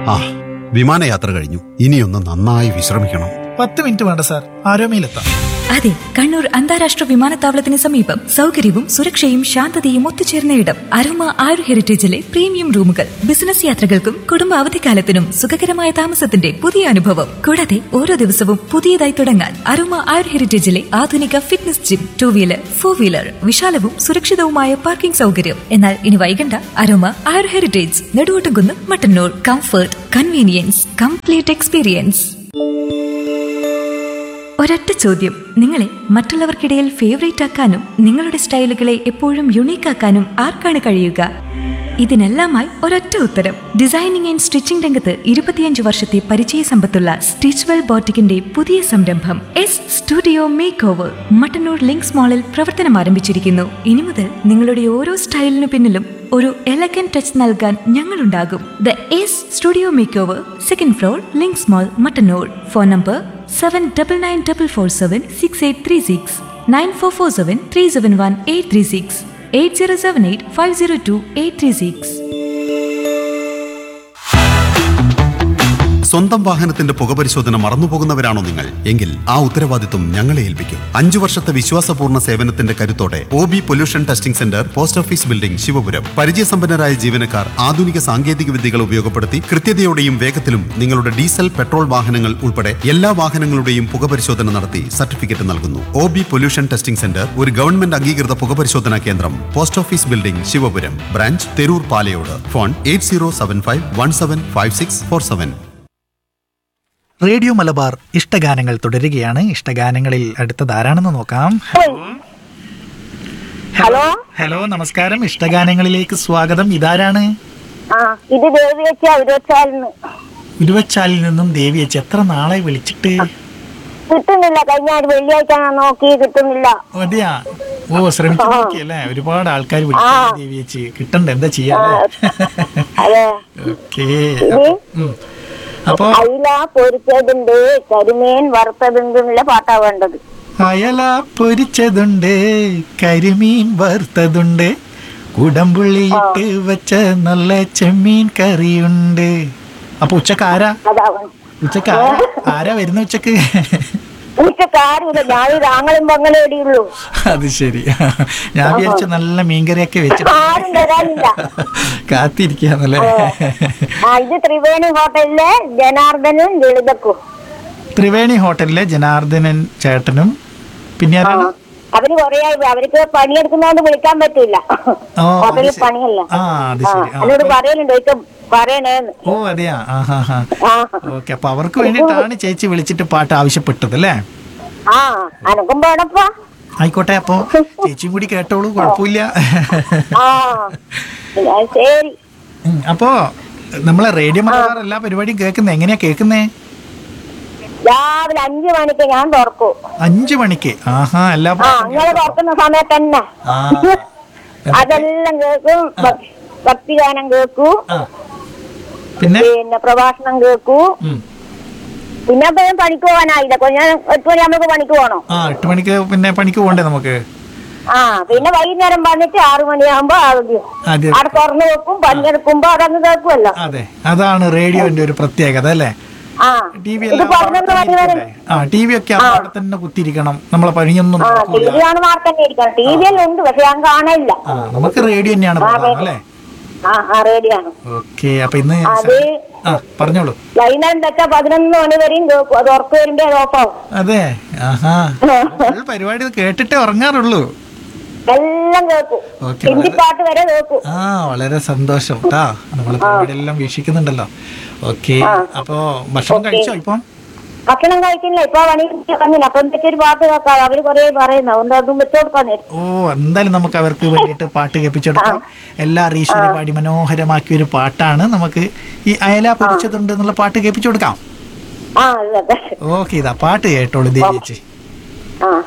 ആ വിമാനയാത്ര കഴിഞ്ഞു ഇനിയൊന്ന് നന്നായി വിശ്രമിക്കണം പത്ത് മിനിറ്റ് വേണ്ട സാർ ആരോമയിലെത്താം അതെ കണ്ണൂർ അന്താരാഷ്ട്ര വിമാനത്താവളത്തിന് സമീപം സൗകര്യവും സുരക്ഷയും ശാന്തതയും ഒത്തുചേർന്ന ഇടം അരോമ ആയുർ ഹെറിറ്റേജിലെ പ്രീമിയം റൂമുകൾ ബിസിനസ് യാത്രകൾക്കും കുടുംബ അവധിക്കാലത്തിനും സുഖകരമായ താമസത്തിന്റെ പുതിയ അനുഭവം കൂടാതെ ഓരോ ദിവസവും പുതിയതായി തുടങ്ങാൻ അരോമ ആയുർ ഹെറിറ്റേജിലെ ആധുനിക fitness gym two wheeler four wheeler വിശാലവും സുരക്ഷിതവുമായ പാർക്കിംഗ് സൗകര്യം എന്നാൽ ഇനി വൈകണ്ട Aroma Ayur Heritage Neduvottumkunnu Mattannur comfort convenience complete experience ഒരൊറ്റ ചോദ്യം നിങ്ങളെ മറ്റുള്ളവർക്കിടയിൽ ഫേവറേറ്റ് ആക്കാനും നിങ്ങളുടെ സ്റ്റൈലുകളെ എപ്പോഴും യുണീക്ക് ആക്കാനും ആർക്കാണ് കഴിയുക ഇതിനെല്ലാമായി ഒരൊറ്റ ഉത്തരം ഡിസൈനിങ് ആൻഡ് സ്റ്റിച്ചിംഗ് രംഗത്ത് ഇരുപത്തിയഞ്ച് വർഷത്തെ പരിചയ സമ്പത്തുള്ള സ്റ്റിച്ച്വെൽ ബോട്ടിക്കിന്റെ പുതിയ സംരംഭം S studio make over Mattannur Links മാളിൽ പ്രവർത്തനം ആരംഭിച്ചിരിക്കുന്നു ഇനി മുതൽ നിങ്ങളുടെ ഓരോ സ്റ്റൈലിനു പിന്നിലും ഒരു എലഗൻ ടച്ച് നൽകാൻ ഞങ്ങളുണ്ടാകും the S studio make over second floor Links mall Mattannur phone number seven double nine double four seven six eight three six nine four four seven three seven one eight three six eight zero seven eight five zero two eight three six സ്വന്തം വാഹനത്തിന്റെ പുകപരിശോധന മറന്നുപോകുന്നവരാണോ നിങ്ങൾ എങ്കിൽ ആ ഉത്തരവാദിത്വം ഞങ്ങളെ ഏൽപ്പിക്കും അഞ്ചു വർഷത്തെ വിശ്വാസപൂർണ്ണ സേവനത്തിന്റെ കരുത്തോടെ O B pollution testing centre post office building Sivapuram പരിചയസമ്പന്നരായ ജീവനക്കാർ ആധുനിക സാങ്കേതിക വിദ്യകൾ ഉപയോഗപ്പെടുത്തി കൃത്യതയോടെയും വേഗത്തിലും നിങ്ങളുടെ ഡീസൽ പെട്രോൾ വാഹനങ്ങൾ ഉൾപ്പെടെ എല്ലാ വാഹനങ്ങളുടെയും പുകപരിശോധന നടത്തി സർട്ടിഫിക്കറ്റ് നൽകുന്നു O B pollution testing centre ഒരു ഗവൺമെന്റ് അംഗീകൃത പുകപരിശോധനാ കേന്ദ്രം post office building Sivapuram branch Theroor Palayode phone eight zero seven five one seven five six four seven radio Malabar ഇഷ്ടഗാനങ്ങൾ തുടരുകയാണ് ഇഷ്ടഗാനങ്ങളിൽ അടുത്തത് ആരാണെന്ന് നോക്കാം ഹലോ ഹലോ നമസ്കാരം ഇഷ്ടഗാനങ്ങളിലേക്ക് സ്വാഗതം ഇതാരാണ് ആ ഇത് ദേവിയച്ച അവരോച്ചാലിന്ന് ഉരുവച്ചാലിൽ നിന്നും ദേവി ചേച്ചി എത്ര നാളെ വിളിച്ചിട്ട് കിട്ടുന്നില്ല കഴിഞ്ഞ ഒരു വെള്ളിയാഴ്ച ഞാൻ നോക്കി കിട്ടുന്നില്ല അതെയാ ഓ ശ്രമിച്ചു നോക്കിയല്ലേ ഒരുപാട് ആൾക്കാർ വിളിച്ചു ദേവി ചേച്ചി കിട്ടണ്ട എന്താ ചെയ്യാ അതെ ഓക്കേ ഇത് അപ്പോ അയില പൊരിച്ചതുണ്ട് കരിമീൻ വറുത്തതുണ്ട് എന്നുള്ള പാട്ടാ വേണ്ടത് അയല പൊരിച്ചതുണ്ട് കരിമീൻ വറുത്തതുണ്ട് കുടംപുള്ളിയിട്ട് വെച്ച നല്ല ചെമ്മീൻ കറിയുണ്ട് അപ്പൊ ഉച്ചക്ക് ആരാ അതാ വേണ്ടത്. ഉച്ചക്ക് ആരാ ആരാ വരുന്ന ഉച്ചക്ക് ഉച്ചക്ക് ആരുമില്ല ഞാൻ ആങ്ങളും പങ്ങളും എടിയുള്ളൂ അത് ശരി ഞാൻ വിചാരിച്ച നല്ല മീൻകറിയൊക്കെ വെച്ചിട്ട് ആരും വരാനില്ല കാത്തിരിക്കാന്നല്ലേ ആ ഇത് ത്രിവേണി ഹോട്ടലിലെ ജനാർദ്ദനും ലളിതക്കും ത്രിവേണി ഹോട്ടലിലെ ജനാർദ്ദനൻ ചേട്ടനും പിന്നെ ആരാണ് അവര് കൊറേ അവർക്ക് പണിയെടുക്കുന്നോണ്ട് വിളിക്കാൻ പറ്റൂല ഓ, അത് ഹോട്ടലിൽ ശരി. പണിയല്ല ആ, അത് ആ, ശരി. ആ, എന്നോട് അപ്പൊ- പറയലുണ്ട് ഒരിക്കൽ പറയണേന്ന് ഓ അതെയാ ആ ഹാ ഹാ ആ ഓക്കെ അപ്പൊ അവർക്ക് വേണ്ടിയിട്ടാണ് ചേച്ചി വിളിച്ചിട്ട് പാട്ട് ആവശ്യപ്പെട്ടത് അല്ലേ ആ അനക്കും വേണപ്പാ ആയിക്കോട്ടെ അപ്പൊ ചേച്ചിയും കൂടി കേട്ടോളൂ കുഴപ്പമില്ല ആ ആ, ശരി ഉം, അപ്പോ നമ്മളെ റേഡിയോ മലബാർ എല്ലാ പരിപാടിയും കേൾക്കുന്നത് എങ്ങനെയാ കേൾക്കുന്നേ രാവിലെ അഞ്ചു മണിക്ക് ഞാൻ തുറക്കൂ അഞ്ചു മണിക്ക് ആഹാ എല്ലാ ആ പാട്ടും നിങ്ങള് തുറക്കുന്ന സമയത്ത് തന്നെ ആ. അതെല്ലാം കേൾക്കും ഭക്- ഭക്തിഗാനം കേൾക്കൂ ആ. പിന്നെ പിന്നെ പ്രഭാഷണം കേൾക്കൂ ഉം. പിന്നെ അപ്പൊ ഞാൻ പണിക്ക് പോകാനായില്ല കൊ- ഞാൻ എട്ട് മണിയാകുമ്പോ പണിക്ക് പോകണം ആ എട്ട് മണിക്ക് പിന്നെ പണിക്ക് പോകണ്ടേ നമുക്ക് ആ പിന്നെ വൈകുന്നേരം വന്നിട്ട് ആറു മണിയാകുമ്പോ ആദ്യം അതെ അവിടെ തുറന്നു വെക്കും പണിയെടുക്കുമ്പോ അതങ്ങ് കേൾക്കുമല്ലോ അതെ അതാണ് റേഡിയോന്റെ ഒരു പ്രത്യേകത അല്ലേ ആ ടി വി ഇത് പതിനൊന്ന് മണി വരെ ആ ടി വി ഒക്കെ അവിടെ തന്നെ കുത്തിയിരിക്കണം നമ്മളെ പണിയൊന്നും ആ ടി നടക്കൂല വി ആണ് മാർക്കന്നെ ഇരിക്കണം ടി വി എല്ലാം ഉണ്ട് പക്ഷെ ഞാൻ കാണില്ല ആ നമുക്ക് റേഡിയോ തന്നെയാണ് പ്രധാനം അല്ലേ ആ ആ റേഡിയാണ് ഓക്കെ അപ്പൊ ഇന്ന് അത് ആ പറഞ്ഞോളൂ വൈകുന്നേരം വെച്ചാൽ പതിനൊന്ന് മണി വരെയും കേൾക്കും അത് ഉറക്കം വരുമ്പോ അത് ഓഫാവും അതെ ആഹാ ഫുൾ പരിപാടി ഇത് കേട്ടിട്ടേ ഉറങ്ങാറുള്ളൂ എല്ലാം കേൾക്കും ഓക്കെ ഹിന്ദി പാട്ട് വരെ കേൾക്കും ആ വളരെ സന്തോഷം കേട്ടാ നമ്മളെ പരിപാടി എല്ലാം വീക്ഷിക്കുന്നുണ്ടല്ലോ ഓക്കെ അപ്പോ ഭക്ഷണം കഴിച്ചോ ഇപ്പം ഭക്ഷണം കഴിക്കുന്നില്ല ഇപ്പൊ പണി വന്നില്ല അപ്പൊ എന്തൊക്കെ ഒരു പാട്ട് കേൾക്കാം അവര് കൊറേ പറയുന്നു അതുകൊണ്ട് അതും വെച്ചു കൊടുക്കാൻ നേരം ഓ എന്തായാലും നമുക്ക് അവർക്ക് വേണ്ടിയിട്ട് പാട്ട് കേൾപ്പിച്ചെടുക്കാം എല്ലാ റീഷനും പാടി മനോഹരമാക്കിയ ഒരു പാട്ടാണ് നമുക്ക് ഈ അയല പൊരിച്ചതുണ്ട് എന്നുള്ള പാട്ട് കേൾപ്പിച്ചു കൊടുക്കാം ആ അതെ അതെ ഓക്കെ ഇതാ പാട്ട് കേട്ടോളൂ ദേവിയേച്ചി ആ